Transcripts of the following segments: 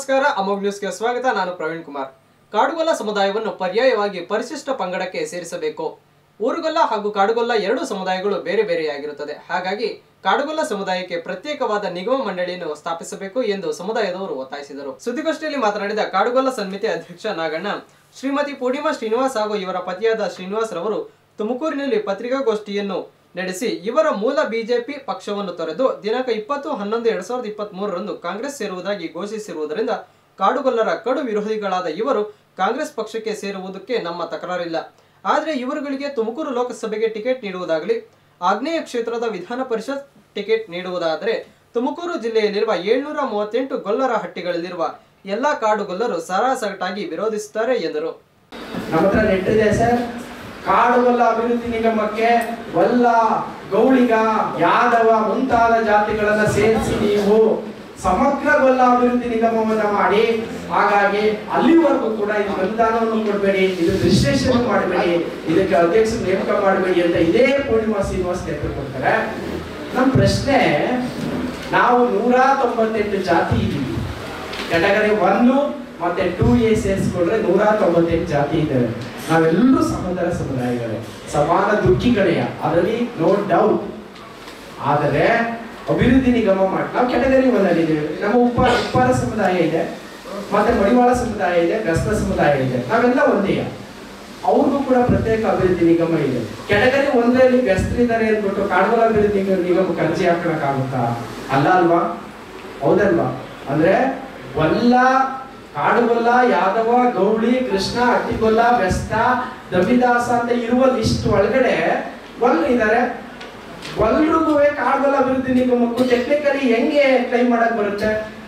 ನಮಸ್ಕಾರ ಅಮೋಘ್ ನ್ಯೂಸ್ಗೆ ಸ್ವಾಗತ ನಾನು ಪ್ರವೀಣ್ ಕುಮಾರ್ ಕಾಡುಗೊಲ್ಲ ಸಮುದಾಯವನ್ನು ಪರ್ಯಾಯವಾಗಿ ಪರಿಶಿಷ್ಟ ಪಂಗಡಕ್ಕೆ ಸೇರಿಸಬೇಕು ಊರುಗೊಲ್ಲ ಹಾಗೂ ಕಾಡುಗೊಲ್ಲ ಎರಡು ಸಮುದಾಯಗಳು ಬೇರೆ ಬೇರೆಯಾಗಿರುತ್ತದೆ ಹಾಗಾಗಿ ಕಾಡುಗೊಲ್ಲ ಸಮುದಾಯಕ್ಕೆ ಪ್ರತ್ಯೇಕವಾದ ನಿಗಮ ಮಂಡಳಿಯನ್ನು ಸ್ಥಾಪಿಸಬೇಕು ಎಂದು ಸಮುದಾಯದವರು ಒತ್ತಾಯಿಸಿದರು ಸುದ್ದಿಗೋಷ್ಠಿಯಲ್ಲಿ ಮಾತನಾಡಿದ ಕಾಡುಗೊಲ್ಲ ಸಮಿತಿ ಅಧ್ಯಕ್ಷ ನಾಗಣ್ಣ ಶ್ರೀಮತಿ ಪೂರ್ಣಿಮಾ ಶ್ರೀನಿವಾಸ್ ಹಾಗೂ ಇವರ ಪತಿಯಾದ ಶ್ರೀನಿವಾಸ್ ರವರು ತುಮಕೂರಿನಲ್ಲಿ ಪತ್ರಿಕಾಗೋಷ್ಠಿಯನ್ನು ನಡೆಸಿ ಇವರ ಮೂಲ ಬಿಜೆಪಿ ಪಕ್ಷವನ್ನು ತೊರೆದು ದಿನಾಂಕ ಇಪ್ಪತ್ತು ಹನ್ನೊಂದು ಎರಡ್ ಸಾವಿರದ ಇಪ್ಪತ್ತ್ ಮೂರರಂದು ಕಾಂಗ್ರೆಸ್ ಸೇರುವುದಾಗಿ ಘೋಷಿಸಿರುವುದರಿಂದ ಕಾಡುಗೊಲ್ಲರ ಕಡು ವಿರೋಧಿಗಳಾದ ಇವರು ಕಾಂಗ್ರೆಸ್ ಪಕ್ಷಕ್ಕೆ ಸೇರುವುದಕ್ಕೆ ನಮ್ಮ ತಕರಾರಿಲ್ಲ ಆದರೆ ಇವರುಗಳಿಗೆ ತುಮಕೂರು ಲೋಕಸಭೆಗೆ ಟಿಕೆಟ್ ನೀಡುವುದಾಗಲಿ ಆಗ್ನೇಯ ಕ್ಷೇತ್ರದ ವಿಧಾನ ಪರಿಷತ್ ಟಿಕೆಟ್ ನೀಡುವುದಾದರೆ ತುಮಕೂರು ಜಿಲ್ಲೆಯಲ್ಲಿರುವ ಏಳ್ನೂರ ಮೂವತ್ತೆಂಟು ಗೊಲ್ಲರ ಹಟ್ಟಿಗಳಲ್ಲಿರುವ ಎಲ್ಲಾ ಕಾಡುಗೊಲ್ಲರು ಸರಾಸಗಟಾಗಿ ವಿರೋಧಿಸುತ್ತಾರೆ ಎಂದರು ನಮ್ಮ ಹತ್ರ ನೆಟ್ ಇದೆ ಸರ್ ಕಾಡುಗೊಲ್ಲ ಅಭಿವೃದ್ಧಿ ನಿಗಮಕ್ಕೆ ವಲ್ಲ ಗೌಳಿಗ ಯಾದವ ಮುಂತಾದ ಜಾತಿಗಳನ್ನ ಸೇರಿಸಿ ನೀವು ಸಮಗ್ರ ಗೊಲ್ಲ ಅಭಿವೃದ್ಧಿ ನಿಗಮವನ್ನ ಮಾಡಿ ಹಾಗಾಗಿ ಅಲ್ಲಿವರೆಗೂ ಕೂಡ ಇದು ಅನುದಾನವನ್ನು ಕೊಡಬೇಡಿ ಇದು ರಿಜಿಸ್ಟ್ರೇಷನ್ ಮಾಡಬೇಡಿ ಇದಕ್ಕೆ ಅಧ್ಯಕ್ಷ ನೇಮಕ ಮಾಡಬೇಡಿ ಅಂತ ಇದೇ ಪೂರ್ಣಿಮಾ ಶ್ರೀನಿವಾಸ್ ನೇತೃತ್ವ ಕೊಡ್ತಾರೆ ನಮ್ಮ ಪ್ರಶ್ನೆ ನಾವು ನೂರ ತೊಂಬತ್ತೆಂಟು ಜಾತಿ ಇದ್ದೀವಿ ಕ್ಯಾಟಗರಿ ಒನ್ ಮತ್ತೆ ಟೂ ಎ ಸೇರಿಸ್ಕೊಂಡ್ರೆ ನೂರ ತೊಂಬತ್ತೆಂಟು ಜಾತಿ ಇದ್ದಾವೆ ನಾವೆಲ್ಲರೂ ಸಹೋದರ ಸಮುದಾಯಗಳೇ ಸಮಾನ ದುಃಖಿಗಳೇ ಅದರಲ್ಲಿ ನೋ ಡೌಟ್ ಆದರೆ ಅಭಿವೃದ್ಧಿ ನಿಗಮ ಮಾಡಿ ನಾವು ಕ್ಯಾಟಗರಿ ಒನ್ ಅಲ್ಲಿ ಇದ್ದೇವೆ ನಮ್ಮ ಉಪ ಉಪ್ಪಾರ ಸಮುದಾಯ ಇದೆ ಮತ್ತೆ ಮಡಿವಾಳ ಸಮುದಾಯ ಇದೆ ಬೆಸ್ತ ಸಮುದಾಯ ಇದೆ ನಾವೆಲ್ಲ ಒಂದೇ ಅವ್ರಿಗೂ ಕೂಡ ಪ್ರತ್ಯೇಕ ಅಭಿವೃದ್ಧಿ ನಿಗಮ ಇದೆ ಕೆಟಗರಿ ಒಂದರಲ್ಲಿ ಬೆಸ್ತರಿದ್ದಾರೆ ಅಂದ್ಬಿಟ್ಟು ಕಾಡುಗಳ ಅಭಿವೃದ್ಧಿ ನಿಗಮ ನಿಗಮಕ್ಕೆ ಅರ್ಜಿ ಹಾಕೋಕ್ಕಾಗುತ್ತಾ ಅಲ್ಲ ಅಲ್ವಾ ಹೌದಲ್ವಾ ಅಂದ್ರೆ ಒಲ್ಲ ಕಾಡುಗೊಲ್ಲ ಯಾದವ ಗೌಳಿ ಕೃಷ್ಣ ಅಟ್ಟಿಗೊಲ್ಲ ಬೆಸ್ತ ದಬಿದಾಸ ಅಂತ ಇರುವ ಲಿಸ್ಟ್ ಒಳಗಡೆ ಒಲ್ ಇದ್ದಾರೆ ಒಲ್ರಿಗೂ ಕಾಡುಗೊಲ್ಲ ಅಭಿವೃದ್ಧಿ ನಿಗಮಕ್ಕೂ ಟೆಕ್ನಿಕಲಿ ಹೆಂಗೆ ಕ್ಲೈಮ್ ಮಾಡಕ್ ಬರುತ್ತೆ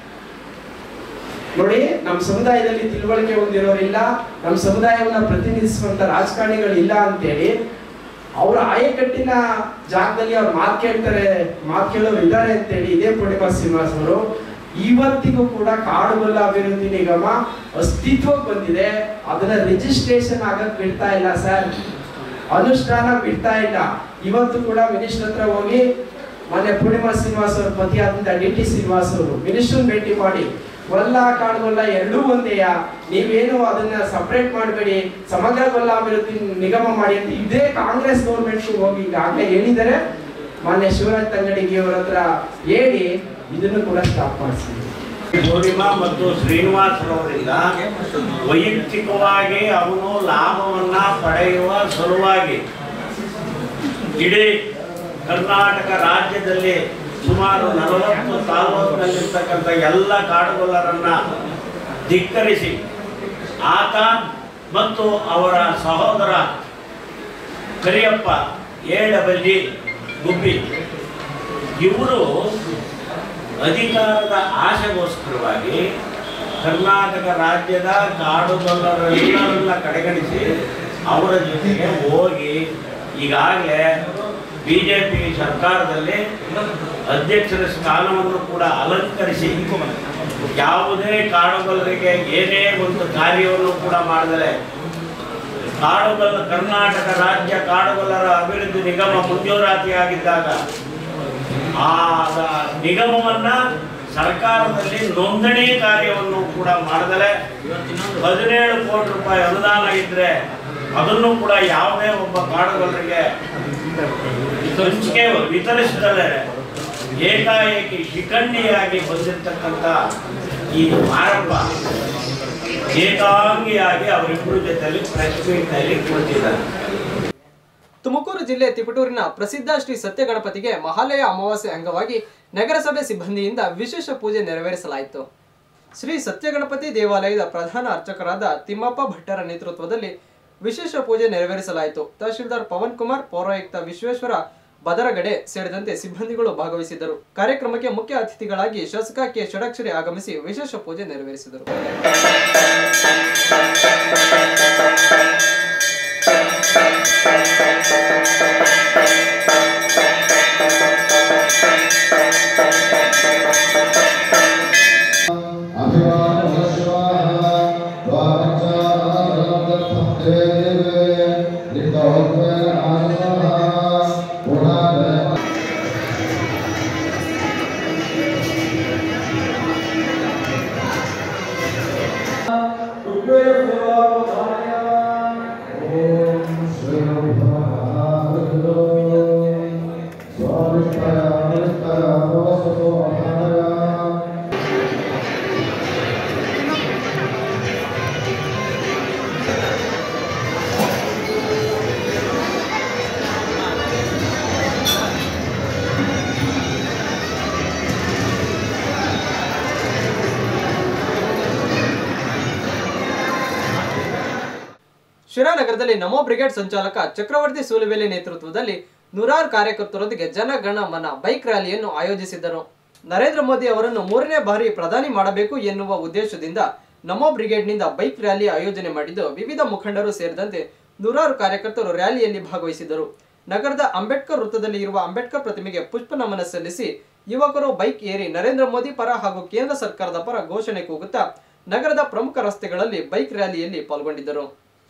ನೋಡಿ ನಮ್ಮ ಸಮುದಾಯದಲ್ಲಿ ತಿಳುವಳಿಕೆ ಹೊಂದಿರೋರಿಲ್ಲ ನಮ್ಮ ಸಮುದಾಯವನ್ನ ಪ್ರತಿನಿಧಿಸುವಂತ ರಾಜಕಾರಣಿಗಳು ಇಲ್ಲ ಅಂತೇಳಿ ಅವ್ರ ಆಯಕಟ್ಟಿನ ಜಾಗದಲ್ಲಿ ಅವ್ರು ಮಾತು ಕೇಳ್ತಾರೆ ಮಾತು ಕೇಳೋರು ಇದ್ದಾರೆ ಅಂತೇಳಿ ಇದೇ ಪೂರ್ಣಿಮಾ ಶ್ರೀನಿವಾಸ್ ಅವರು ಇವತ್ತಿಗೂ ಕೂಡ ಕಾಡುಗೊಲ್ಲ ಅಭಿವೃದ್ಧಿ ನಿಗಮ ಅಸ್ತಿತ್ವಕ್ಕೆ ಬಂದಿದೆ ಅದನ್ನ ರಿಜಿಸ್ಟ್ರೇಷನ್ ಆಗಕ್ ಬಿಡ್ತಾ ಇಲ್ಲ ಸರ್ ಅನುಷ್ಠಾನ ಬಿಡ್ತಾ ಇಲ್ಲ ಇವತ್ತು ಕೂಡ ಮಿನಿಸ್ಟರ್ ಹತ್ರ ಹೋಗಿ ಮೊನ್ನೆ ಪೂರ್ಣಿಮಾ ಶ್ರೀನಿವಾಸ್ ಅವ್ರ ಪತಿಯಾದಂತ ಡಿ ಟಿ ಶ್ರೀನಿವಾಸ್ ಅವರು ಮಿನಿಸ್ಟರ್ ಭೇಟಿ ಮಾಡಿ ಗೊಲ್ಲ ಕಾಡುಗೊಲ್ಲ ಎರಡೂ ಒಂದೇಯ ನೀವೇನು ಅದನ್ನ ಸಪರೇಟ್ ಮಾಡಬೇಡಿ ಸಮಗ್ರ ಗೊಲ್ಲ ಅಭಿವೃದ್ಧಿ ನಿಗಮ ಮಾಡಿ ಅಂತ ಇದೇ ಕಾಂಗ್ರೆಸ್ ಗೌರ್ಮೆಂಟ್ ಹೋಗಿ ಈಗಾಗಲೇ ಹೇಳಿದ್ದಾರೆ ಮಾನ್ಯ ಶಿವರಾಜ್ ತಂಗಡಿಗೆ ಅವರ ಹತ್ರ ಹೇಳಿ ಇದನ್ನು ಕೂಡ ಸ್ಟಾಪ್ ಮಾಡಿಸಿ ಪೂರ್ಣಿಮಾ ಮತ್ತು ಶ್ರೀನಿವಾಸ್ ರವರಿಂದ ವೈಯಕ್ತಿಕವಾಗಿ ಅವನು ಲಾಭವನ್ನ ಪಡೆಯುವ ಸಲುವಾಗಿ ಇಡೀ ಕರ್ನಾಟಕ ರಾಜ್ಯದಲ್ಲಿ ಸುಮಾರು ನಲವತ್ತು ತಾಲೂಕಿನಲ್ಲಿರ್ತಕ್ಕಂಥ ಎಲ್ಲ ಕಾಡುಗೊಲ್ಲರನ್ನ ಧಿಕ್ಕರಿಸಿ ಆತ ಮತ್ತು ಅವರ ಸಹೋದರ ಕರಿಯಪ್ಪ ಏಳಬಲ್ಲಿ ಗುಬ್ಬಿ ಇವರು ಅಧಿಕಾರದ ಆಶೆಗೋಸ್ಕರವಾಗಿ ಕರ್ನಾಟಕ ರಾಜ್ಯದ ಕಾಡುಗೊಲ್ಲರೆಲ್ಲರನ್ನ ಕಡೆಗಣಿಸಿ ಅವರ ಜೊತೆಗೆ ಹೋಗಿ ಈಗಾಗಲೇ ಬಿ ಜೆ ಪಿ ಸರ್ಕಾರದಲ್ಲಿ ಅಧ್ಯಕ್ಷರ ಸ್ಥಾನವನ್ನು ಕೂಡ ಅಲಂಕರಿಸಿ ಯಾವುದೇ ಕಾಡುಗೊಲ್ಲರಿಗೆ ಏನೇ ಒಂದು ಕಾರ್ಯವನ್ನು ಕೂಡ ಮಾಡಿದರೆ ಕಾಡುಗೊಲ್ಲ ಕರ್ನಾಟಕ ರಾಜ್ಯ ಕಾಡುಗೊಲ್ಲರ ಅಭಿವೃದ್ಧಿ ನಿಗಮ ಮಂಜೂರಾತಿಯಾಗಿದ್ದಾಗ ಆ ನಿಗಮವನ್ನ ಸರ್ಕಾರದಲ್ಲಿ ನೋಂದಣಿ ಕಾರ್ಯವನ್ನು ಕೂಡ ಮಾಡದಲೆ ಹದಿನೇಳು ಕೋಟಿ ರೂಪಾಯಿ ಅನುದಾನ ಇದ್ರೆ ಅದನ್ನು ಕೂಡ ಯಾವುದೇ ಒಬ್ಬ ಕಾಡುಗೊಲ್ಲರಿಗೆ ಹಂಚಿಕೆ ವಿತರಿಸಿದರೆ ಏಕಾಏಕಿ ಶಿಖಂಡಿಯಾಗಿ ಬಂದಿರತಕ್ಕಂಥ ಈ ಮಾರಪ್ಪ ಏಕಾಂಗಿಯಾಗಿ ಅವರಿಬ್ಬರ ಜೊತೆಯಲ್ಲಿ ಪ್ರೆಸ್ ಮೀಟ್ನಲ್ಲಿ ಕುಳಿತಿದ್ದಾರೆ ತುಮಕೂರು ಜಿಲ್ಲೆ ತಿಪಟೂರಿನ ಪ್ರಸಿದ್ಧ ಶ್ರೀ ಸತ್ಯಗಣಪತಿಗೆ ಮಹಾಲಯ ಅಮಾವಾಸ್ಯೆ ಅಂಗವಾಗಿ ನಗರಸಭೆ ಸಿಬ್ಬಂದಿಯಿಂದ ವಿಶೇಷ ಪೂಜೆ ನೆರವೇರಿಸಲಾಯಿತು ಶ್ರೀ ಸತ್ಯಗಣಪತಿ ದೇವಾಲಯದ ಪ್ರಧಾನ ಅರ್ಚಕರಾದ ತಿಮ್ಮಪ್ಪ ಭಟ್ಟರ ನೇತೃತ್ವದಲ್ಲಿ ವಿಶೇಷ ಪೂಜೆ ನೆರವೇರಿಸಲಾಯಿತು ತಹಶೀಲ್ದಾರ್ ಪವನ್ ಕುಮಾರ್ ಪೌರಾಯುಕ್ತ ವಿಶ್ವೇಶ್ವರ ಬದರಗಡೆ ಸೇರಿದಂತೆ ಸಿಬ್ಬಂದಿಗಳು ಭಾಗವಹಿಸಿದ್ದರು ಕಾರ್ಯಕ್ರಮಕ್ಕೆ ಮುಖ್ಯ ಅತಿಥಿಗಳಾಗಿ ಶಾಸಕ ಕೆ ಷಡಕ್ಷರಿ ಆಗಮಿಸಿ ವಿಶೇಷ ಪೂಜೆ ನೆರವೇರಿಸಿದರು ಿ ಶಿರಾನಗರದಲ್ಲಿ ನಮೋ ಬ್ರಿಗೇಡ್ ಸಂಚಾಲಕ ಚಕ್ರವರ್ತಿ ಸೂಲಿಬೆಲೆ ನೇತೃತ್ವದಲ್ಲಿ ನೂರಾರು ಕಾರ್ಯಕರ್ತರೊಂದಿಗೆ ಜನಗಣ ಮನ ಬೈಕ್ ರ್ಯಾಲಿಯನ್ನು ಆಯೋಜಿಸಿದ್ದರು ನರೇಂದ್ರ ಮೋದಿ ಅವರನ್ನು ಮೂರನೇ ಬಾರಿ ಪ್ರಧಾನಿ ಮಾಡಬೇಕು ಎನ್ನುವ ಉದ್ದೇಶದಿಂದ ನಮೋ ಬ್ರಿಗೇಡ್ನಿಂದ ಬೈಕ್ ರ್ಯಾಲಿ ಆಯೋಜನೆ ಮಾಡಿದ್ದು ವಿವಿಧ ಮುಖಂಡರು ಸೇರಿದಂತೆ ನೂರಾರು ಕಾರ್ಯಕರ್ತರು ರ್ಯಾಲಿಯಲ್ಲಿ ಭಾಗವಹಿಸಿದರು ನಗರದ ಅಂಬೇಡ್ಕರ್ ವೃತ್ತದಲ್ಲಿ ಇರುವ ಅಂಬೇಡ್ಕರ್ ಪ್ರತಿಮೆಗೆ ಪುಷ್ಪ ನಮನ ಸಲ್ಲಿಸಿ ಯುವಕರು ಬೈಕ್ ಏರಿ ನರೇಂದ್ರ ಮೋದಿ ಪರ ಹಾಗೂ ಕೇಂದ್ರ ಸರ್ಕಾರದ ಪರ ಘೋಷಣೆ ಕೂಗುತ್ತಾ ನಗರದ ಪ್ರಮುಖ ರಸ್ತೆಗಳಲ್ಲಿ ಬೈಕ್ ರ್ಯಾಲಿಯಲ್ಲಿ ಪಾಲ್ಗೊಂಡಿದ್ದರು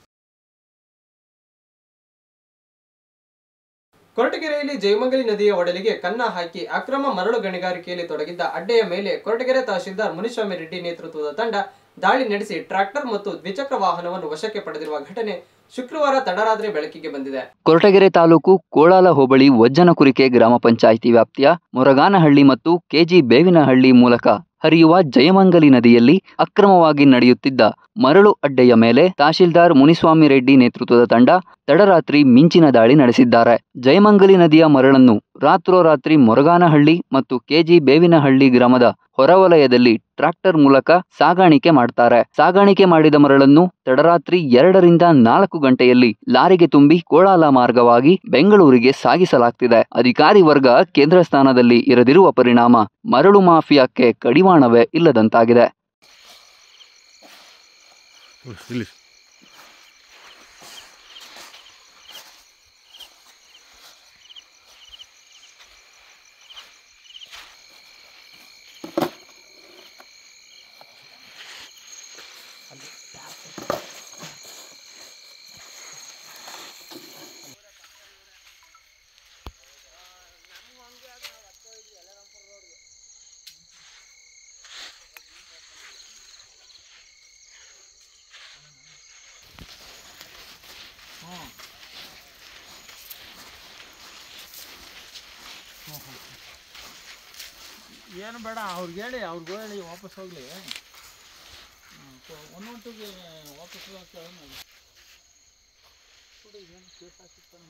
ಕೊರಟಗೆರೆಯಲ್ಲಿ ಜಯಮಂಗಲಿ ನದಿಯ ಒಡಲಿಗೆ ಕನ್ನ ಹಾಕಿ ಅಕ್ರಮ ಮರಳು ಗಣಿಗಾರಿಕೆಯಲ್ಲಿ ತೊಡಗಿದ್ದ ಅಡ್ಡೆಯ ಮೇಲೆ ಕೊರಟಗೆರೆ ತಹಶೀಲ್ದಾರ್ ಮುನಿಸ್ವಾಮಿ ರೆಡ್ಡಿ ನೇತೃತ್ವದ ತಂಡ ದಾಳಿ ನಡೆಸಿ ಟ್ರಾಕ್ಟರ್ ಮತ್ತು ದ್ವಿಚಕ್ರ ವಾಹನವನ್ನು ವಶಕ್ಕೆ ಪಡೆದಿರುವ ಘಟನೆ ಶುಕ್ರವಾರ ತಡರಾತ್ರಿ ಬೆಳಕಿಗೆ ಬಂದಿದೆ ಕೊರಟಗೆರೆ ತಾಲೂಕು ಕೋಳಾಲ ಹೋಬಳಿ ವಜ್ಜನಕುರಿಕೆ ಗ್ರಾಮ ಪಂಚಾಯಿತಿ ವ್ಯಾಪ್ತಿಯ ಮೊರಗಾನಹಳ್ಳಿ ಮತ್ತು ಕೆಜಿ ಬೇವಿನಹಳ್ಳಿ ಮೂಲಕ ಹರಿಯುವ ಜಯಮಂಗಲಿ ನದಿಯಲ್ಲಿ ಅಕ್ರಮವಾಗಿ ನಡೆಯುತ್ತಿದ್ದ ಮರಳು ಅಡ್ಡೆಯ ಮೇಲೆ ತಹಶೀಲ್ದಾರ್ ಮುನಿಸ್ವಾಮಿ ರೆಡ್ಡಿ ನೇತೃತ್ವದ ತಂಡ ತಡರಾತ್ರಿ ಮಿಂಚಿನ ದಾಳಿ ನಡೆಸಿದ್ದಾರೆ ಜಯಮಂಗಲಿ ನದಿಯ ಮರಳನ್ನು ರಾತ್ರೋರಾತ್ರಿ ಮೊರಗಾನಹಳ್ಳಿ ಮತ್ತು ಕೆಜಿ ಬೇವಿನಹಳ್ಳಿ ಗ್ರಾಮದ ಹೊರವಲಯದಲ್ಲಿ ಟ್ರಾಕ್ಟರ್ ಮೂಲಕ ಸಾಗಾಣಿಕೆ ಮಾಡ್ತಾರೆ ಸಾಗಾಣಿಕೆ ಮಾಡಿದ ಮರಳನ್ನು ತಡರಾತ್ರಿ ಎರಡರಿಂದ ನಾಲ್ಕು ಗಂಟೆಯಲ್ಲಿ ಲಾರಿಗೆ ತುಂಬಿ ಕೋಳಾಲ ಮಾರ್ಗವಾಗಿ ಬೆಂಗಳೂರಿಗೆ ಸಾಗಿಸಲಾಗ್ತಿದೆ ಅಧಿಕಾರಿ ವರ್ಗ ಕೇಂದ್ರ ಸ್ಥಾನದಲ್ಲಿ ಇರದಿರುವ ಪರಿಣಾಮ ಮರಳು ಮಾಫಿಯಾಕ್ಕೆ ಕಡಿವಾಣವೇ ಇಲ್ಲದಂತಾಗಿದೆ ಇಲ್ಲಿ ಏನು ಬೇಡ ಅವ್ರಿಗೆ ಹೇಳಿ ಅವ್ರಿಗೆ ಹೇಳಿ ವಾಪಸ್ ಹೋಗಲಿ ಒಂದೊಂಟಿಗೆ ವಾಪಸ್ ಕೇಳಿ ಏನು ಕೇಸ್ ಹಾಕಿರ್ತಾನೆ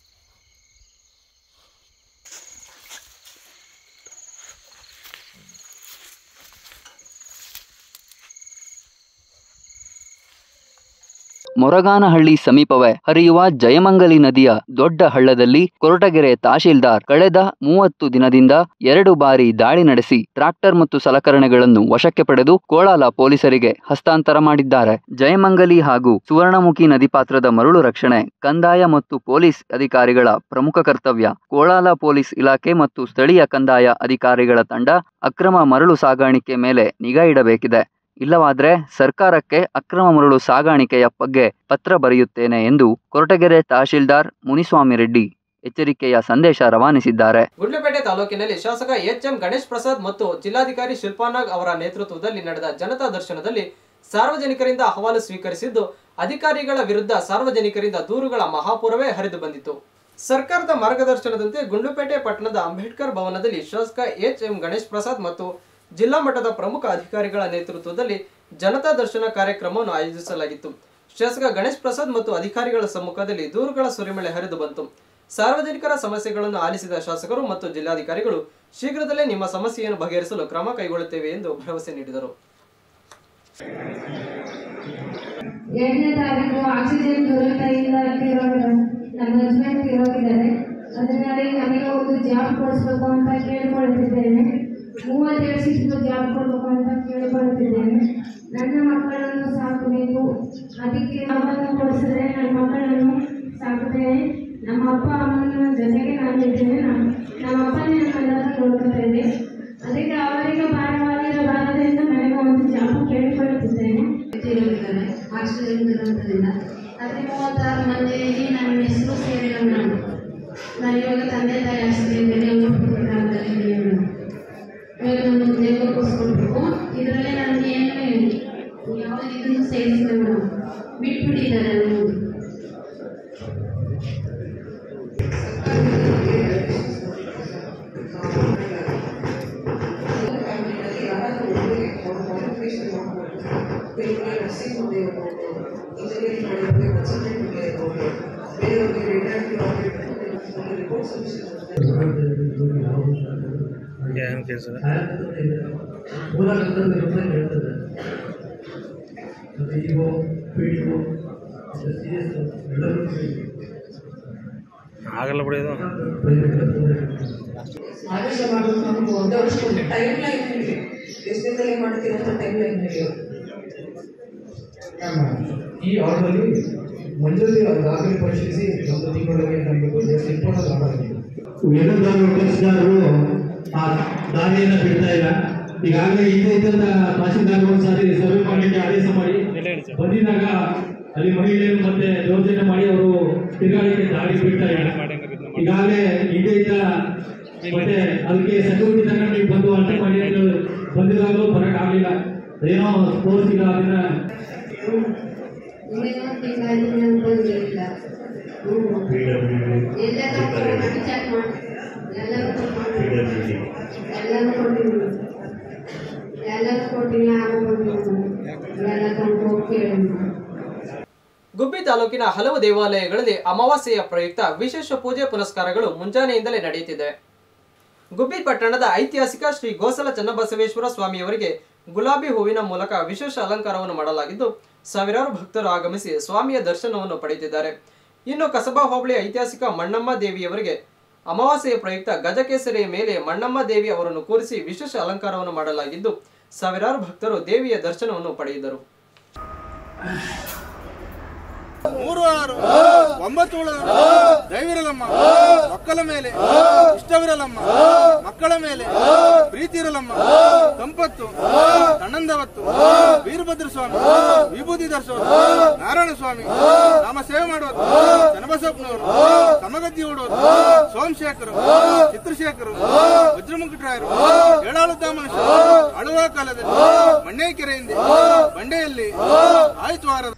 ಮೊರಗಾನಹಳ್ಳಿ ಸಮೀಪವೇ ಹರಿಯುವ ಜಯಮಂಗಲಿ ನದಿಯ ದೊಡ್ಡ ಹಳ್ಳದಲ್ಲಿ ಕೊರಟಗೆರೆ ತಹಶೀಲ್ದಾರ್ ಕಳೆದ ಮೂವತ್ತು ದಿನದಿಂದ ಎರಡು ಬಾರಿ ದಾಳಿ ನಡೆಸಿ ಟ್ರಾಕ್ಟರ್ ಮತ್ತು ಸಲಕರಣೆಗಳನ್ನು ವಶಕ್ಕೆ ಪಡೆದು ಕೋಳಾಲ ಪೊಲೀಸರಿಗೆ ಹಸ್ತಾಂತರ ಮಾಡಿದ್ದಾರೆ ಜಯಮಂಗಲಿ ಹಾಗೂ ಸುವರ್ಣಮುಖಿ ನದಿ ಪಾತ್ರದ ಮರಳು ರಕ್ಷಣೆ ಕಂದಾಯ ಮತ್ತು ಪೊಲೀಸ್ ಅಧಿಕಾರಿಗಳ ಪ್ರಮುಖ ಕರ್ತವ್ಯ ಕೋಳಾಲ ಪೊಲೀಸ್ ಇಲಾಖೆ ಮತ್ತು ಸ್ಥಳೀಯ ಕಂದಾಯ ಅಧಿಕಾರಿಗಳ ತಂಡ ಅಕ್ರಮ ಮರಳು ಸಾಗಾಣಿಕೆ ಮೇಲೆ ನಿಗಾ ಇಡಬೇಕಿದೆ ಇಲ್ಲವಾದ್ರೆ ಸರ್ಕಾರಕ್ಕೆ ಅಕ್ರಮ ಮರಳು ಸಾಗಾಣಿಕೆಯ ಬಗ್ಗೆ ಪತ್ರ ಬರೆಯುತ್ತೇನೆ ಎಂದು ಕೊರಟಗೆರೆ ತಹಶೀಲ್ದಾರ್ ಮುನಿಸ್ವಾಮಿ ರೆಡ್ಡಿ ಎಚ್ಚರಿಕೆಯ ಸಂದೇಶ ರವಾನಿಸಿದ್ದಾರೆ ಗುಂಡ್ಲುಪೇಟೆ ತಾಲೂಕಿನಲ್ಲಿ ಶಾಸಕ ಎಚ್ ಎಂ ಗಣೇಶ್ ಪ್ರಸಾದ್ ಮತ್ತು ಜಿಲ್ಲಾಧಿಕಾರಿ ಶಿಲ್ಪಾನಾಗ್ ಅವರ ನೇತೃತ್ವದಲ್ಲಿ ನಡೆದ ಜನತಾ ದರ್ಶನದಲ್ಲಿ ಸಾರ್ವಜನಿಕರಿಂದ ಅಹವಾಲು ಸ್ವೀಕರಿಸಿದ್ದು ಅಧಿಕಾರಿಗಳ ವಿರುದ್ಧ ಸಾರ್ವಜನಿಕರಿಂದ ದೂರುಗಳ ಮಹಾಪೂರವೇ ಹರಿದು ಬಂದಿತು ಸರ್ಕಾರದ ಮಾರ್ಗದರ್ಶನದಂತೆ ಗುಂಡ್ಲುಪೇಟೆ ಪಟ್ಟಣದ ಅಂಬೇಡ್ಕರ್ ಭವನದಲ್ಲಿ ಶಾಸಕ ಎಚ್ ಎಂ ಗಣೇಶ್ ಪ್ರಸಾದ್ ಮತ್ತು ಜಿಲ್ಲಾ ಮಟ್ಟದ ಪ್ರಮುಖ ಅಧಿಕಾರಿಗಳ ನೇತೃತ್ವದಲ್ಲಿ ಜನತಾ ದರ್ಶನ ಕಾರ್ಯಕ್ರಮವನ್ನು ಆಯೋಜಿಸಲಾಗಿತ್ತು ಶಾಸಕ ಗಣೇಶ್ ಪ್ರಸಾದ್ ಮತ್ತು ಅಧಿಕಾರಿಗಳ ಸಮ್ಮುಖದಲ್ಲಿ ದೂರುಗಳ ಸುರಿಮಳೆ ಹರಿದು ಬಂತು ಸಾರ್ವಜನಿಕರ ಸಮಸ್ಯೆಗಳನ್ನು ಆಲಿಸಿದ ಶಾಸಕರು ಮತ್ತು ಜಿಲ್ಲಾಧಿಕಾರಿಗಳು ಶೀಘ್ರದಲ್ಲೇ ನಿಮ್ಮ ಸಮಸ್ಯೆಯನ್ನು ಬಗೆಹರಿಸಲು ಕ್ರಮ ಕೈಗೊಳ್ಳುತ್ತೇವೆ ಎಂದು ಭರವಸೆ ನೀಡಿದರು ಎರಡನೇ ತಾರೀಕು ಆಕ್ಸಿಜನ್ ದೊರೆಯಿಂದ ತೀರೋಗಿರೋ ನಮ್ಮ ಹಸ್ಬೆಂಡ್ ತೀರೋಗಿದ್ದಾರೆ ಅದರಲ್ಲಿ ನಮಗೆ ಒಂದು ಜಾಬ್ ಕೊಡಿಸ್ಬೇಕು ಅಂತ ಕೇಳಿಕೊಳ್ಳುತ್ತಿದ್ದೇನೆ ಮೂವತ್ತೆರಡು ಶಿಸ್ತು ಜಾಬ್ ಕೊಡಬೇಕು ಅಂತ ಕೇಳಿಕೊಳ್ಳುತ್ತಿದ್ದೇನೆ ನನ್ನ ಮಕ್ಕಳನ್ನು ಸಾಕಬೇಕು ಅದಕ್ಕೆ ಅವರನ್ನು ಕೊಡಿಸಿದ್ರೆ ನನ್ನ ಮಕ್ಕಳನ್ನು ಸಾಕುತ್ತೇನೆ ನಮ್ಮ ಅಪ್ಪ ಅಮ್ಮನ ಜೊತೆಗೆ ನಾನು ಇದ್ದೇನೆ ನಮ್ಮ ನಮ್ಮ ಅಪ್ಪನೇ ನಮ್ಮೆಲ್ಲರೂ ನೋಡ್ಕೊತಾ ಇದೆ ಅದಕ್ಕೆ ಅವರಿಗೆ ಭಾರವಾಗಿರಬಾರದೆಂದು ನನಗೆ ಒಂದು ಜಾಬ್ ಕೇಳಿಕೊಳ್ಳುತ್ತಿದ್ದೇನೆ ಇರೋದಿದ್ದಾರೆ ಆಕ್ಸಿಡೆಂಟ್ ದುರಂತದಿಂದ ಅದೇ ಮೂವತ್ತಾರು ಮಂದಿಗೆ ನನ್ನ ಹೆಸರು ಸೇರಿಲ್ಲ ನಾನು ನಾನು ಇವಾಗ ತಂದೆ ತಾಯಿ ಆಕ್ಸಿಡೆಂಟ್ ದೇವರು ಇವಾಗ ನಾನು ದೇವರು ಕೂರಿಸ್ಕೊಳ್ಬೇಕು ಇದರಲ್ಲಿ ನನಗೆ ಏನು ಯಾವುದೇ ಇದನ್ನು ಸೇರಿಸಿಲ್ಲ ಮೇಡಮ್ ಬಿಟ್ಬಿಟ್ಟಿದ್ದಾರೆ ಅವರು ಏನು ಕೇಸ್ ಮೂಲಕರ್ತವ್ಯ ಹೇಳ್ತದೆ ಮತ್ತು ಇಒ ಪಿ ಡಿ ಒ ಆಗಲ್ಲ ಬಿಡಿ ಇದು ಆದೇಶ ಮಾಡೋದು ನಮ್ಗೆ ಒಂದೇ ವರ್ಷ ಟೈಮ್ ಲೈನ್ ಹೇಳಿ ಎಷ್ಟು ದಿನದಲ್ಲಿ ಮಾಡ್ತೀರಾ ಅಂತ ಟೈಮ್ ಲೈನ್ ಹೇಳಿ ಈ ಆರ್ಡರ್ಲಿ ಮಂಜೂರಿ ದಾಖಲೆ ಪರಿಶೀಲಿಸಿ ಒಂದು ತಿಂಗಳೊಳಗೆ ನಮಗೆ ಎಷ್ಟು ಇಂಪಾರ್ಟೆಂಟ್ ಆರ್ಡರ್ ಆಗಿದೆ ವೇದದಾರರು ಕೆಲಸಗಾರರು ಆ ದಾರಿಯನ್ನು ಬಿಡ್ತಾ ಇಲ್ಲ ಈಗಾಗಲೇ ಹಿಂದೆ ಇದ್ದಂತ ತಹಶೀಲ್ದಾರ್ ಒಂದ್ಸಾರಿ ಸರ್ವೆ ಮಾಡಲಿಕ್ಕೆ ಆದೇಶ ಮಾಡಿ ಬಂದಿದ್ದಾಗ ಅಲ್ಲಿ ಮಹಿಳೆಯರು ಮತ್ತೆ ದೌರ್ಜನ್ಯ ಮಾಡಿ ಅವರು ತಿರುಗಾಳಿಕೆ ದಾರಿ ಬಿಡ್ತಾ ಇಲ್ಲ ಈಗಾಗಲೇ ಹಿಂದೆ ಇದ್ದ ಮತ್ತೆ ಅದಕ್ಕೆ ಸೆಕ್ಯೂರಿಟಿ ತಗೊಂಡು ನೀವು ಬಂದು ಅಟೆ ಮಾಡಿ ಅಂತ ಬಂದಿದ್ದಾಗಲೂ ಬರಕ್ ಆಗ್ಲಿಲ್ಲ ಏನೋ ಸ್ಪೋರ್ಟ್ಸ್ ಈಗ ಅದನ್ನ ಇನ್ನೇನೋ ತಿಂಗಳಾಯ್ತು ನಾನು ಬಂದಿಲ್ಲ ಎಲ್ಲರೂ ಚೆಕ್ ಮಾಡಿ ಎಲ್ಲರೂ ಎಲ್ಲರೂ ಕೊಟ್ಟಿದ್ದೀನಿ ಎಲ್ಲರೂ ಕೊಟ್ಟಿನಿ ಯಾರು ಕೊಟ್ಟಿದ್ದೀನಿ ಎಲ್ಲ ತಂದು ಹೋಗಿ ಕೇಳಿ ಗುಬ್ಬಿ ತಾಲೂಕಿನ ಹಲವು ದೇವಾಲಯಗಳಲ್ಲಿ ಅಮಾವಾಸ್ಯೆಯ ಪ್ರಯುಕ್ತ ವಿಶೇಷ ಪೂಜೆ ಪುನಸ್ಕಾರಗಳು ಮುಂಜಾನೆಯಿಂದಲೇ ನಡೆಯುತ್ತಿದೆ ಗುಬ್ಬಿ ಪಟ್ಟಣದ ಐತಿಹಾಸಿಕ ಶ್ರೀ ಗೋಸಲ ಚನ್ನಬಸವೇಶ್ವರ ಸ್ವಾಮಿಯವರಿಗೆ ಗುಲಾಬಿ ಹೂವಿನ ಮೂಲಕ ವಿಶೇಷ ಅಲಂಕಾರವನ್ನು ಮಾಡಲಾಗಿದ್ದು ಸಾವಿರಾರು ಭಕ್ತರು ಆಗಮಿಸಿ ಸ್ವಾಮಿಯ ದರ್ಶನವನ್ನು ಪಡೆಯುತ್ತಿದ್ದಾರೆ ಇನ್ನು ಕಸಬಾ ಹೋಬಳಿ ಐತಿಹಾಸಿಕ ಮಣ್ಣಮ್ಮ ದೇವಿಯವರಿಗೆ ಅಮಾವಾಸ್ಯೆಯ ಪ್ರಯುಕ್ತ ಗಜಕೇಸರಿಯ ಮೇಲೆ ಮಣ್ಣಮ್ಮ ದೇವಿ ಅವರನ್ನು ಕೂರಿಸಿ ವಿಶೇಷ ಅಲಂಕಾರವನ್ನು ಮಾಡಲಾಗಿದ್ದು ಸಾವಿರಾರು ಭಕ್ತರು ದೇವಿಯ ದರ್ಶನವನ್ನು ಪಡೆಯಿದರು ಮೂರು ಆರು ಒಂಬತ್ತು ಉಳಿದರು ದಯವಿರಲಮ್ಮ ಮಕ್ಕಳ ಮೇಲೆ ಇಷ್ಟವಿರಲಮ್ಮ ಮಕ್ಕಳ ಮೇಲೆ ಪ್ರೀತಿ ಇರಲಮ್ಮ ಸಂಪತ್ತು ತಣ್ಣಂದವತ್ತು ವೀರಭದ್ರ ಸ್ವಾಮಿ ವಿಭೂತಿ ಧರಿಸೋರು ನಾರಾಯಣ ಸ್ವಾಮಿ ನಾಮ ಸೇವೆ ಮಾಡೋರು ಚನ್ನಬಸಪ್ಪನವರು ಸಮಗದ್ದಿ ಓಡೋರು ಸೋಮಶೇಖರು ಚಿತ್ರಶೇಖರು ವಜ್ರಮುಕುಟರಾಯರು ಏಳಾಳುದ್ದ ಮನುಷ್ಯ ಅಳುವ ಕಾಲದಲ್ಲಿ ಮಣ್ಣೇಕೆರೆಯಿಂದ ಬಂಡೆಯಲ್ಲಿ ಆಯ್ತು ವಾರದ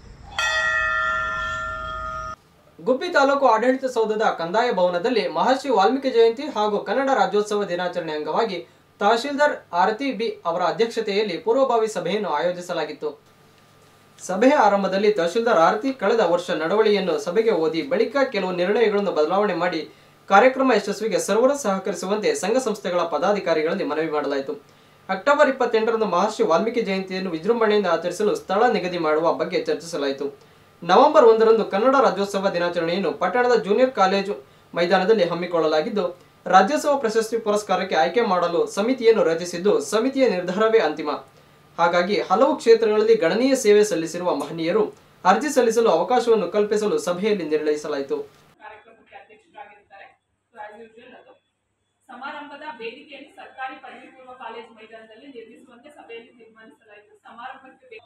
ಗುಬ್ಬಿ ತಾಲೂಕು ಆಡಳಿತ ಸೌಧದ ಕಂದಾಯ ಭವನದಲ್ಲಿ ಮಹರ್ಷಿ ವಾಲ್ಮೀಕಿ ಜಯಂತಿ ಹಾಗೂ ಕನ್ನಡ ರಾಜ್ಯೋತ್ಸವ ದಿನಾಚರಣೆ ಅಂಗವಾಗಿ ತಹಶೀಲ್ದಾರ್ ಆರತಿ ಬಿ ಅವರ ಅಧ್ಯಕ್ಷತೆಯಲ್ಲಿ ಪೂರ್ವಭಾವಿ ಸಭೆಯನ್ನು ಆಯೋಜಿಸಲಾಗಿತ್ತು ಸಭೆಯ ಆರಂಭದಲ್ಲಿ ತಹಶೀಲ್ದಾರ್ ಆರತಿ ಕಳೆದ ವರ್ಷ ನಡವಳಿಯನ್ನು ಸಭೆಗೆ ಓದಿ ಬಳಿಕ ಕೆಲವು ನಿರ್ಣಯಗಳನ್ನು ಬದಲಾವಣೆ ಮಾಡಿ ಕಾರ್ಯಕ್ರಮ ಯಶಸ್ವಿಗೆ ಸರ್ವರು ಸಹಕರಿಸುವಂತೆ ಸಂಘ ಸಂಸ್ಥೆಗಳ ಪದಾಧಿಕಾರಿಗಳಲ್ಲಿ ಮನವಿ ಮಾಡಲಾಯಿತು ಅಕ್ಟೋಬರ್ ಇಪ್ಪತ್ತೆಂಟರಂದು ಮಹರ್ಷಿ ವಾಲ್ಮೀಕಿ ಜಯಂತಿಯನ್ನು ವಿಜೃಂಭಣೆಯಿಂದ ಆಚರಿಸಲು ಸ್ಥಳ ನಿಗದಿ ಮಾಡುವ ಬಗ್ಗೆ ಚರ್ಚಿಸಲಾಯಿತು ನವೆಂಬರ್ ಒಂದರಂದು ಕನ್ನಡ ರಾಜ್ಯೋತ್ಸವ ದಿನಾಚರಣೆಯನ್ನು ಪಟ್ಟಣದ ಜೂನಿಯರ್ ಕಾಲೇಜು ಮೈದಾನದಲ್ಲಿ ಹಮ್ಮಿಕೊಳ್ಳಲಾಗಿದ್ದು ರಾಜ್ಯೋತ್ಸವ ಪ್ರಶಸ್ತಿ ಪುರಸ್ಕಾರಕ್ಕೆ ಆಯ್ಕೆ ಮಾಡಲು ಸಮಿತಿಯನ್ನು ರಚಿಸಿದ್ದು ಸಮಿತಿಯ ನಿರ್ಧಾರವೇ ಅಂತಿಮ ಹಾಗಾಗಿ ಹಲವು ಕ್ಷೇತ್ರಗಳಲ್ಲಿ ಗಣನೀಯ ಸೇವೆ ಸಲ್ಲಿಸಿರುವ ಮಹನೀಯರು ಅರ್ಜಿ ಸಲ್ಲಿಸಲು ಅವಕಾಶವನ್ನು ಕಲ್ಪಿಸಲು ಸಭೆಯಲ್ಲಿ ನಿರ್ಣಯಿಸಲಾಯಿತು ಕಾರ್ಯಕ್ರಮಕ್ಕೆ ಅಧ್ಯಕ್ಷರಾಗಿರ್ತಾರೆ So, as usual ಅದು ಸಮಾರಂಭದ ವೇದಿಕೆಯನ್ನು ಸರ್ಕಾರಿ ಪದವಿ ಪೂರ್ವ ಕಾಲೇಜು ಮೈದಾನದಲ್ಲಿ ನಿರ್ಮಿಸುವಂತೆ ಸಭೆಯಲ್ಲಿ ತೀರ್ಮಾನಿಸಲಾಯಿತು ಸಮಾರಂಭಕ್ಕೆ ಬೇ-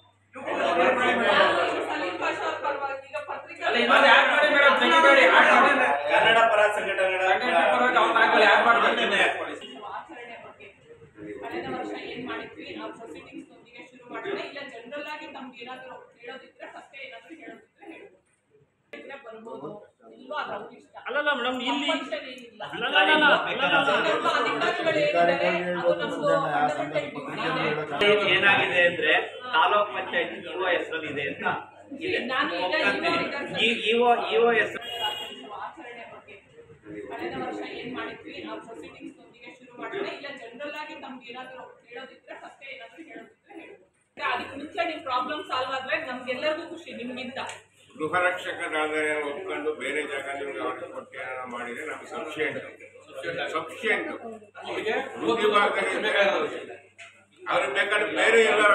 ಸಲೀಂ ಪಾಷಾ ಅವ್ರ ಪರವಾಗಿ ಈಗ ಪತ್ರಿಕಾ ಕನ್ನಡ ಪರ ಸಂಘಟನೆಗಳ ಆಚರಣೆ ಬಗ್ಗೆ ಕಳೆದ ವರ್ಷ ಏನ್ ಮಾಡಿದ್ವಿ ನಾವು ಪ್ರೊಸೀಡಿಂಗ್ಸ್ ನೊಂದಿಗೆ ಶುರು ಮಾಡೋಣ ಇಲ್ಲ ಜನರಲ್ ಆಗಿ ನಮ್ಗೆ ಏನಾದ್ರು ಹೇಳೋದಿದ್ರೆ ಫಸ್ಟ್ ಏನಾದ್ರು ಹೇಳೋದಿದ್ರೆ ಹೇಳ್ಬೋದು ಇದ್ರೆ ಬರ್ಬೋದು ಇಲ್ವೋ ಅದು ಅವ್ರ ಇಷ್ಟ ಅಲ್ಲಲ್ಲ ಮೇಡಮ್ ಇಲ್ಲಿ Compulsion ಏನಿಲ್ಲ. ಅಲ್ಲಲ್ಲ ಅಲ್ಲಲ್ಲ ಸ್ವಲ್ಪ ಅಧಿಕಾರಿಗಳು ಏನಿದ್ದಾರೆ ಅದು ನಮ್ದು fundamental duty ಇದೆ. ಏನಾಗಿದೆ ಅಂದ್ರೆ ತಾಲೂಕ್ ಪಂಚಾಯತ್ ಇಒ ಹೆಸರಲ್ಲಿ ಇದೆ ಅಂತ ಇದೆ ನಾನು ಈಗ ಇಒ ಇಒ ಹೆಸರು ಆಚರಣೆ ಬಗ್ಗೆ ಕಳೆದ ವರ್ಷ ಏನ್ ಮಾಡಿದ್ವಿ ನಾವು ಪ್ರೊಸೀಡಿಂಗ್ಸ್ ನೊಂದಿಗೆ ಶುರು ಮಾಡೋಣ ಇಲ್ಲ ಜನರಲ್ ಆಗಿ ನಮ್ಗೆ ಏನಾದ್ರು ಹೇಳೋದಿದ್ರೆ ಫಸ್ಟ್ ಏನಾದ್ರು ಹೇಳೋದಿದ್ರೆ ಹೇಳ್ಬೋದು ಈಗ ಅದಕ್ಕೆ ಮುಂಚೆ ನಿಮ್ ಪ್ರಾಬ್ಲಮ್ ಸಾಲ್ವ್ ಆದ್ರೆ ನಮ್ಗೆಲ್ಲರಿಗೂ ಖುಷಿ ನಿಮ್ಗಿಂತ ಗೃಹ ರಕ್ಷಕರಾದ ಒಪ್ಕೊಂಡು ಬೇರೆ ಜಾಗ ನಿಮ್ಗೆ ಅವ್ರಿಗೆ ಕೊಟ್ಟು ಏನಾರ ಮಾಡಿದ್ರೆ ನಮ್ಗೆ ಸಫಿಷಿಯೆಂಟ್ ಸಫಿಷಿಯೆಂಟ್ ಅವ್ರಿಗೆ ಬೇಕಾದ್ರೆ ಬೇರೆ ಎಲ್ಲರೂ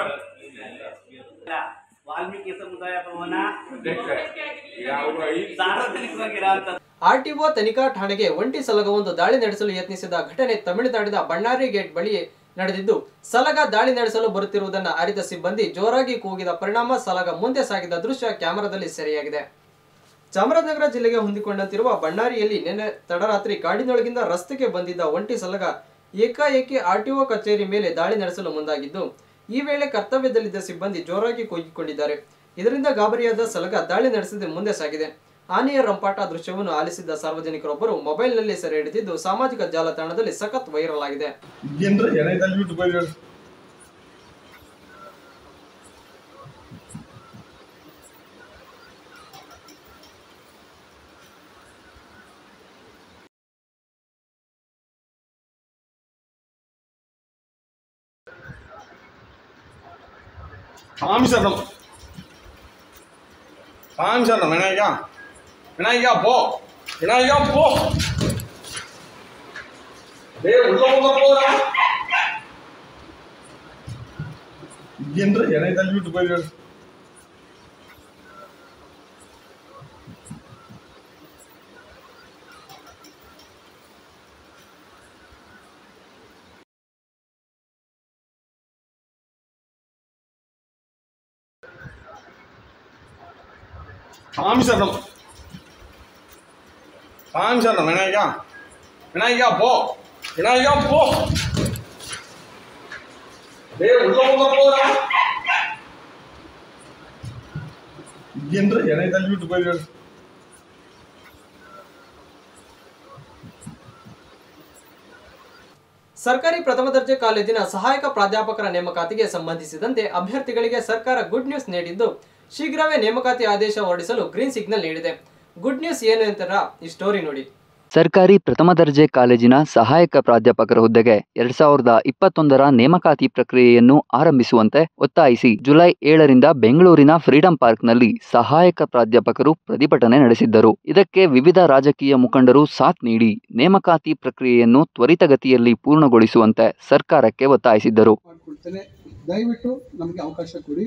ವಾಲ್ಮೀಕಿ ಸಮುದಾಯ ಭವನ ಅವರು ಐದು ಸಾರ್ವಜನಿಕವಾಗಿರೋ ಅಂತ ಆರ್ಟಿಒ ತನಿಖಾ ಠಾಣೆಗೆ ಒಂಟಿ ಸಲಗವೊಂದು ದಾಳಿ ನಡೆಸಲು ಯತ್ನಿಸಿದ ಘಟನೆ ತಮಿಳುನಾಡಿನ ಬಣ್ಣಾರಿ ಗೇಟ್ ಬಳಿ ನಡೆದಿದ್ದು ಸಲಗ ದಾಳಿ ನಡೆಸಲು ಬರುತ್ತಿರುವುದನ್ನು ಅರಿತ ಸಿಬ್ಬಂದಿ ಜೋರಾಗಿ ಕೂಗಿದ ಪರಿಣಾಮ ಸಲಗ ಮುಂದೆ ಸಾಗಿದ ದೃಶ್ಯ ಕ್ಯಾಮೆರಾದಲ್ಲಿ ಸೆರೆಯಾಗಿದೆ ಚಾಮರಾಜನಗರ ಜಿಲ್ಲೆಗೆ ಹೊಂದಿಕೊಂಡಂತಿರುವ ಬಣ್ಣಾರಿಯಲ್ಲಿ ನಿನ್ನೆ ತಡರಾತ್ರಿ ಕಾಡಿನೊಳಗಿಂದ ರಸ್ತೆಗೆ ಬಂದಿದ್ದ ಒಂಟಿ ಸಲಗ ಏಕಾಏಕಿ ಆರ್ಟಿಒ ಕಚೇರಿ ಮೇಲೆ ದಾಳಿ ನಡೆಸಲು ಮುಂದಾಗಿದ್ದು ಈ ವೇಳೆ ಕರ್ತವ್ಯದಲ್ಲಿದ್ದ ಸಿಬ್ಬಂದಿ ಜೋರಾಗಿ ಕೂಗಿಕೊಂಡಿದ್ದಾರೆ ಇದರಿಂದ ಗಾಬರಿಯಾದ ಸಲಗ ದಾಳಿ ನಡೆಸದೆ ಮುಂದೆ ಸಾಗಿದೆ ಆನೆಯ ರಂಪಾಟ ದೃಶ್ಯವನ್ನು ಆಲಿಸಿದ್ದ ಸಾರ್ವಜನಿಕರೊಬ್ಬರು ಮೊಬೈಲ್ನಲ್ಲಿ ಸೆರೆ ಹಿಡಿದಿದ್ದು ಸಾಮಾಜಿಕ ಜಾಲತಾಣದಲ್ಲಿ ಸಖತ್ ವೈರಲ್ ಆಗಿದೆ ಏನ್ರ ಜನ ತಲ್ಬಿಟ್ಟು ಬೈದ್ರು ಮಾಂಸ காமிச்சிடணும் விநாயகா விநாயகா போ விநாயகா போ டேய் உள்ள உள்ள போடா என்று என்னை தள்ளி விட்டு போயிரு காமிச்சிடணும் காமிச்சிடணும் விநாயகா விநாயகா போ விநாயகா போ டேய் உள்ள உள்ள போடா என்று என்னை தள்ளி விட்டு போயிரு ಸರ್ಕಾರಿ ಪ್ರಥಮ ದರ್ಜೆ ಕಾಲೇಜಿನ ಸಹಾಯಕ ಪ್ರಾಧ್ಯಾಪಕರ ನೇಮಕಾತಿಗೆ ಸಂಬಂಧಿಸಿದಂತೆ ಅಭ್ಯರ್ಥಿಗಳಿಗೆ ಸರ್ಕಾರ ಗುಡ್ ನ್ಯೂಸ್ ನೀಡಿದ್ದು ಶೀಘ್ರವೇ ನೇಮಕಾತಿ ಆದೇಶ ಹೊರಡಿಸಲು ಗ್ರೀನ್ ಸಿಗ್ನಲ್ ನೀಡಿದೆ ಗುಡ್ ನ್ಯೂಸ್ ಏನು ಅಂತಾರ ಈ ಸ್ಟೋರಿ ನೋಡಿ ಸರ್ಕಾರಿ ಪ್ರಥಮ ದರ್ಜೆ ಕಾಲೇಜಿನ ಸಹಾಯಕ ಪ್ರಾಧ್ಯಾಪಕರ ಹುದ್ದೆಗೆ ಎರಡ್ ಸಾವಿರದ ಇಪ್ಪತ್ತೊಂದರ ನೇಮಕಾತಿ ಪ್ರಕ್ರಿಯೆಯನ್ನು ಆರಂಭಿಸುವಂತೆ ಒತ್ತಾಯಿಸಿ ಜುಲೈ ಏಳರಿಂದ ಬೆಂಗಳೂರಿನ ಫ್ರೀಡಂ ಪಾರ್ಕ್ನಲ್ಲಿ ಸಹಾಯಕ ಪ್ರಾಧ್ಯಾಪಕರು ಪ್ರತಿಭಟನೆ ನಡೆಸಿದ್ದರು ಇದಕ್ಕೆ ವಿವಿಧ ರಾಜಕೀಯ ಮುಖಂಡರು ಸಾಥ್ ನೀಡಿ ನೇಮಕಾತಿ ಪ್ರಕ್ರಿಯೆಯನ್ನು ತ್ವರಿತಗತಿಯಲ್ಲಿ ಪೂರ್ಣಗೊಳಿಸುವಂತೆ ಸರ್ಕಾರಕ್ಕೆ ಒತ್ತಾಯಿಸಿದ್ದರು ಮಾಡ್ಕೊಳ್ತೇನೆ ದಯವಿಟ್ಟು ನಮಗೆ ಅವಕಾಶ ಕೊಡಿ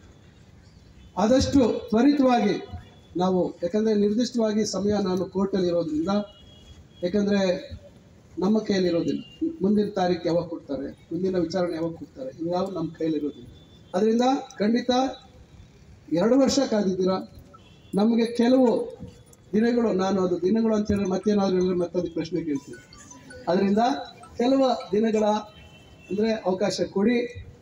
ಆದಷ್ಟು ತ್ವರಿತವಾಗಿ ನಾವು ಯಾಕಂದರೆ ನಿರ್ದಿಷ್ಟವಾಗಿ ಸಮಯ ನಾನು ಕೋರ್ಟಲ್ಲಿ ಇರೋದ್ರಿಂದ ಯಾಕಂದರೆ ನಮ್ಮ ಕೈಯಲ್ಲಿರೋದಿಲ್ಲ ಮುಂದಿನ ತಾರೀಕು ಯಾವಾಗ ಕೊಡ್ತಾರೆ ಮುಂದಿನ ವಿಚಾರಣೆ ಯಾವಾಗ ಕೊಡ್ತಾರೆ ಇವ್ಯಾವ ನಮ್ಮ ಕೈಯಲ್ಲಿರೋದಿಲ್ಲ ಅದರಿಂದ ಖಂಡಿತ ಎರಡು ವರ್ಷ ಕಾದಿದ್ದೀರಾ ನಮಗೆ ಕೆಲವು ದಿನಗಳು ನಾನು ಅದು ದಿನಗಳು ಅಂತ ಹೇಳಿದ್ರೆ ಮತ್ತೇನಾದರೂ ಹೇಳಿದ್ರೆ ಮತ್ತೊಂದು ಪ್ರಶ್ನೆ ಕೇಳ್ತೀನಿ ಅದರಿಂದ ಕೆಲವು ದಿನಗಳ ಅಂದರೆ ಅವಕಾಶ ಕೊಡಿ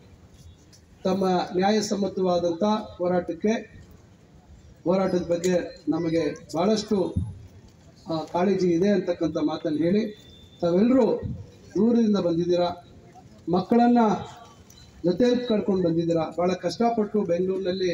ತಮ್ಮ ನ್ಯಾಯಸಮ್ಮತವಾದಂಥ ಹೋರಾಟಕ್ಕೆ ಹೋರಾಟದ ಬಗ್ಗೆ ನಮಗೆ ಭಾಳಷ್ಟು ಆ, ಕಾಳಜಿ ಇದೆ ಅಂತಕ್ಕಂಥ ಮಾತನ್ನು ಹೇಳಿ ತಾವೆಲ್ಲರೂ ದೂರದಿಂದ ಬಂದಿದ್ದೀರಾ ಮಕ್ಕಳನ್ನು ಜೊತೆಯಲ್ಲಿ ಕರ್ಕೊಂಡು ಬಂದಿದ್ದೀರಾ ಭಾಳ ಕಷ್ಟಪಟ್ಟು ಬೆಂಗಳೂರಿನಲ್ಲಿ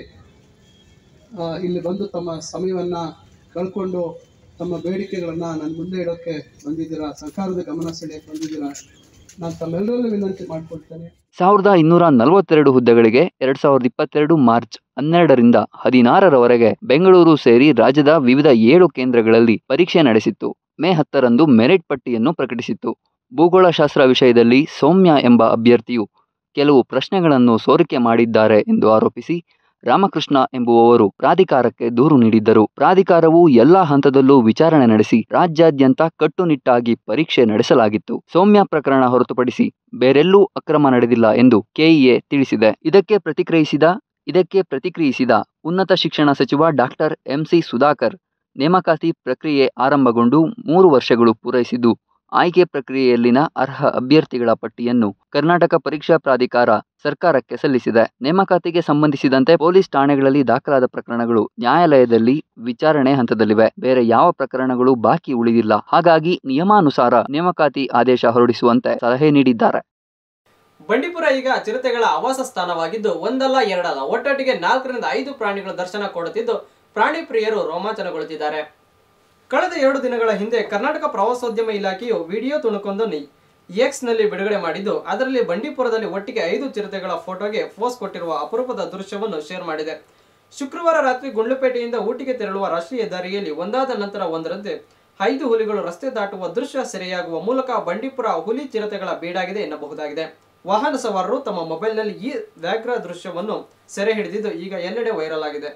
ಆ, ಇಲ್ಲಿ ಬಂದು ತಮ್ಮ ಸಮಯವನ್ನು ಕಳ್ಕೊಂಡು ತಮ್ಮ ಬೇಡಿಕೆಗಳನ್ನು ನನ್ನ ಮುಂದೆ ಇಡೋಕ್ಕೆ ಬಂದಿದ್ದೀರಾ ಸರ್ಕಾರದ ಗಮನ ಸೆಳೆಯಕ್ಕೆ ಬಂದಿದ್ದೀರಾ ನಾನು ತಮ್ಮೆಲ್ಲರಲ್ಲೂ ವಿನಂತಿ ಮಾಡ್ಕೊಳ್ತೇನೆ ಸಾವಿರದ ಇನ್ನೂರ ನಲವತ್ತೆರಡು ಹುದ್ದೆಗಳಿಗೆ ಎರಡ್ ಸಾವಿರದ ಇಪ್ಪತ್ತೆರಡು ಮಾರ್ಚ್ ಹನ್ನೆರಡರಿಂದ ಹದಿನಾರರವರೆಗೆ ಬೆಂಗಳೂರು ಸೇರಿ ರಾಜ್ಯದ ವಿವಿಧ ಏಳು ಕೇಂದ್ರಗಳಲ್ಲಿ ಪರೀಕ್ಷೆ ನಡೆಸಿತ್ತು ಮೇ ಹತ್ತರಂದು ಮೆರಿಟ್ ಪಟ್ಟಿಯನ್ನು ಪ್ರಕಟಿಸಿತ್ತು ಭೂಗೋಳಶಾಸ್ತ್ರ ವಿಷಯದಲ್ಲಿ ಸೌಮ್ಯ ಎಂಬ ಅಭ್ಯರ್ಥಿಯು ಕೆಲವು ಪ್ರಶ್ನೆಗಳನ್ನು ಸೋರಿಕೆ ಮಾಡಿದ್ದಾರೆ ಎಂದು ಆರೋಪಿಸಿ ರಾಮಕೃಷ್ಣ ಎಂಬುವವರು ಪ್ರಾಧಿಕಾರಕ್ಕೆ ದೂರು ನೀಡಿದ್ದರು ಪ್ರಾಧಿಕಾರವು ಎಲ್ಲಾ ಹಂತದಲ್ಲೂ ವಿಚಾರಣೆ ನಡೆಸಿ ರಾಜ್ಯಾದ್ಯಂತ ಕಟ್ಟುನಿಟ್ಟಾಗಿ ಪರೀಕ್ಷೆ ನಡೆಸಲಾಗಿತ್ತು ಸೌಮ್ಯ ಪ್ರಕರಣ ಹೊರತುಪಡಿಸಿ ಬೇರೆಲ್ಲೂ ಅಕ್ರಮ ನಡೆದಿಲ್ಲ ಎಂದು ಕೆಇಎ ತಿಳಿಸಿದೆ ಇದಕ್ಕೆ ಪ್ರತಿಕ್ರಿಯಿಸಿದ ಇದಕ್ಕೆ ಪ್ರತಿಕ್ರಿಯಿಸಿದ ಉನ್ನತ ಶಿಕ್ಷಣ ಸಚಿವ ಡಾಕ್ಟರ್ ಎಂಸಿ ಸುಧಾಕರ್ ನೇಮಕಾತಿ ಪ್ರಕ್ರಿಯೆ ಆರಂಭಗೊಂಡು ಮೂರು ವರ್ಷಗಳು ಪೂರೈಸಿದ್ದು ಆಯ್ಕೆ ಪ್ರಕ್ರಿಯೆಯಲ್ಲಿನ ಅರ್ಹ ಅಭ್ಯರ್ಥಿಗಳ ಪಟ್ಟಿಯನ್ನು ಕರ್ನಾಟಕ ಪರೀಕ್ಷಾ ಪ್ರಾಧಿಕಾರ ಸರ್ಕಾರಕ್ಕೆ ಸಲ್ಲಿಸಿದೆ ನೇಮಕಾತಿಗೆ ಸಂಬಂಧಿಸಿದಂತೆ ಪೊಲೀಸ್ ಠಾಣೆಗಳಲ್ಲಿ ದಾಖಲಾದ ಪ್ರಕರಣಗಳು ನ್ಯಾಯಾಲಯದಲ್ಲಿ ವಿಚಾರಣೆ ಹಂತದಲ್ಲಿವೆ ಬೇರೆ ಯಾವ ಪ್ರಕರಣಗಳು ಬಾಕಿ ಉಳಿದಿಲ್ಲ ಹಾಗಾಗಿ ನಿಯಮಾನುಸಾರ ನೇಮಕಾತಿ ಆದೇಶ ಹೊರಡಿಸುವಂತೆ ಸಲಹೆ ನೀಡಿದ್ದಾರೆ ಬಂಡೀಪುರ ಈಗ ಚಿರತೆಗಳ ಆವಾಸ ಸ್ಥಾನವಾಗಿದ್ದು ಒಂದಲ್ಲ ಎರಡಲ್ಲ ಒಟ್ಟೊಟ್ಟಿಗೆ ನಾಲ್ಕರಿಂದ ಐದು ಪ್ರಾಣಿಗಳ ದರ್ಶನ ಕೊಡುತ್ತಿದ್ದು ಪ್ರಾಣಿ ಪ್ರಿಯರು ರೋಮಾಂಚನಗೊಳ್ಳುತ್ತಿದ್ದಾರೆ ಕಳೆದ ಎರಡು ದಿನಗಳ ಹಿಂದೆ ಕರ್ನಾಟಕ ಪ್ರವಾಸೋದ್ಯಮ ಇಲಾಖೆಯು ವಿಡಿಯೋ ತುಣುಕೊಂದನ್ನು ಎಕ್ಸ್ ನಲ್ಲಿ ಬಿಡುಗಡೆ ಮಾಡಿದ್ದು ಅದರಲ್ಲಿ ಬಂಡೀಪುರದಲ್ಲಿ ಒಟ್ಟಿಗೆ ಐದು ಚಿರತೆಗಳ ಫೋಟೋಗೆ ಪೋಸ್ ಕೊಟ್ಟಿರುವ ಅಪರೂಪದ ದೃಶ್ಯವನ್ನು ಶೇರ್ ಮಾಡಿದೆ ಶುಕ್ರವಾರ ರಾತ್ರಿ ಗುಂಡ್ಲುಪೇಟೆಯಿಂದ ಊಟಿಗೆ ತೆರಳುವ ರಾಷ್ಟ್ರೀಯ ಹೆದ್ದಾರಿಯಲ್ಲಿ ಒಂದಾದ ನಂತರ ಒಂದರಂತೆ ಐದು ಹುಲಿಗಳು ರಸ್ತೆ ದಾಟುವ ದೃಶ್ಯ ಸೆರೆಯಾಗುವ ಮೂಲಕ ಬಂಡೀಪುರ ಹುಲಿ ಚಿರತೆಗಳ ಬೀಡಾಗಿದೆ ಎನ್ನಬಹುದಾಗಿದೆ ವಾಹನ ಸವಾರರು ತಮ್ಮ ಮೊಬೈಲ್ನಲ್ಲಿ ಈ ವ್ಯಾಘ್ರ ದೃಶ್ಯವನ್ನು ಸೆರೆ ಹಿಡಿದಿದ್ದು ಈಗ ಎಲ್ಲೆಡೆ ವೈರಲ್ ಆಗಿದೆ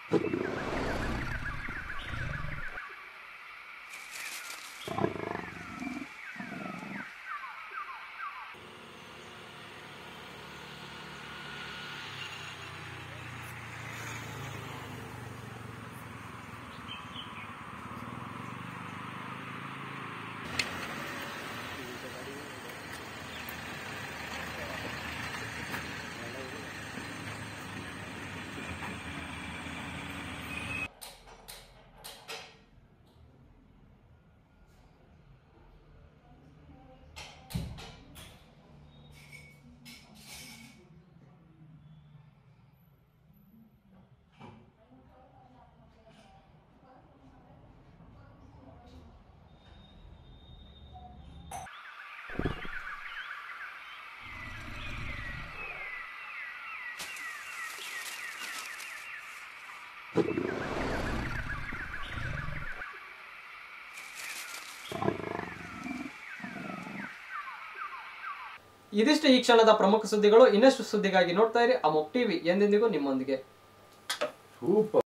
ಇದಿಷ್ಟು ಈ ಕ್ಷಣದ ಪ್ರಮುಖ ಸುದ್ದಿಗಳು ಇನ್ನಷ್ಟು ಸುದ್ದಿಗಾಗಿ ನೋಡ್ತಾ ಇರಿ ಅಮೋಕ್ ಟಿವಿ ಎಂದೆಂದಿಗೂ ನಿಮ್ಮೊಂದಿಗೆ